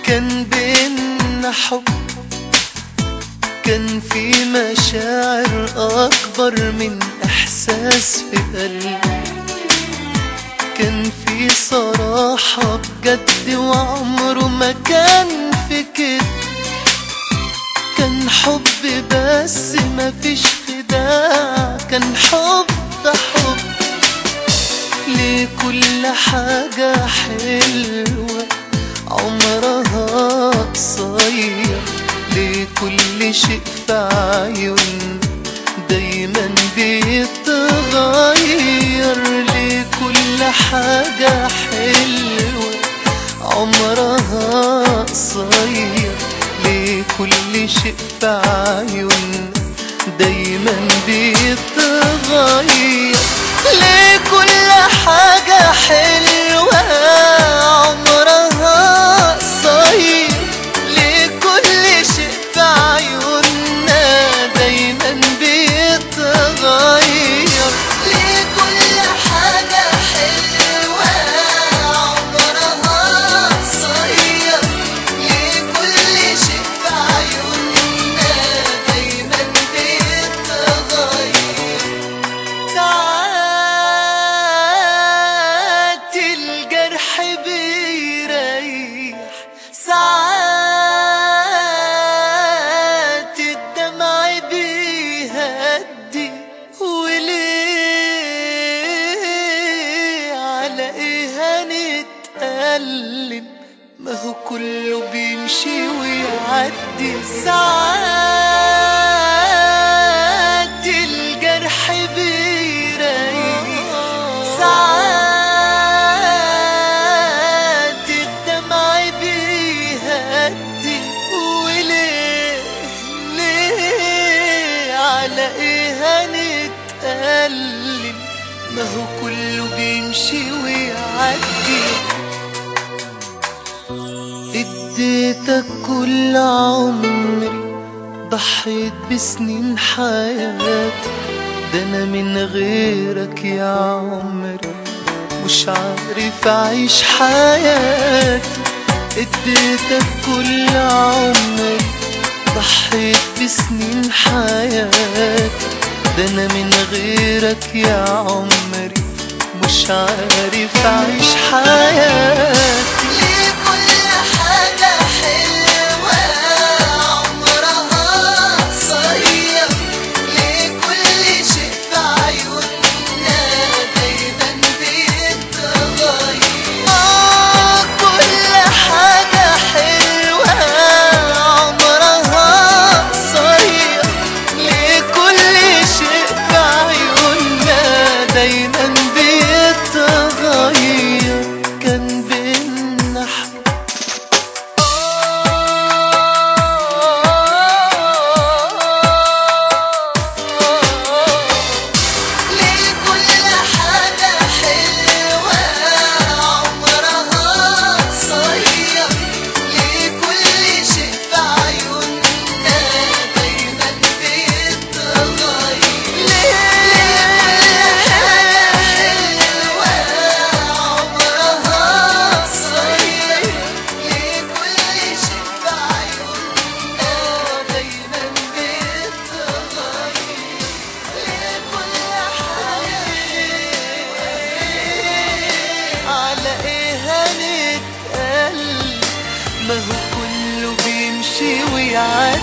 كان بينا حب كان في مشاعر أكبر من إحساس في قلبي كان في صراحة بجد وعمره ما كان في كده كان حب بس ما فيش خداع كان حب حب لكل حاجة حلوة عمرها قصير لكل شيء في عيون دايما بيتغير لكل حاجة حلوة عمرها قصير لكل شيء في عيون دايما بيتغير لكل حاجة حلوة عمرها قصير لكل شيء في عيوننا دايما بيتغير لكل حاجة حلوة عمرها قصير لكل شيء في عيوننا دايما بيتغير ساعات الجرح بيريح ساعات الدمع بيهدي وليه على ايه هنتألم ما هو كله بيمشي ويعدي ساعات الجرح بيريح ساعات الدمع بيهدي وليه ليه على ايه هنتألم ما هو كله بيمشي ويعدي اديتك كل عمري ضحيت بسنين حياتي ده انا من غيرك يا عمري مش عارف اعيش حياتي اديتك كل عمري ضحيت بسنين حياتي ده انا من غيرك يا عمري مش عارف اعيش حياتي لكل حاجة حلوة عمرها قصير لكل شيء في عيوننا دايما بيتغير آه كل حاجة حلوة عمرها قصير لكل شيء في عيوننا دايما بيتغير كان بينا حب لكل حاجة حلوة عمرها قصير لكل شيء في عيوننا دايما بيتغير لكل حاجة حلوة عمرها قصير لكل شيء في عيوننا دايما بيتغير لكل حاجة على ايه هنتقل ما هو كله بيمشي ويعدي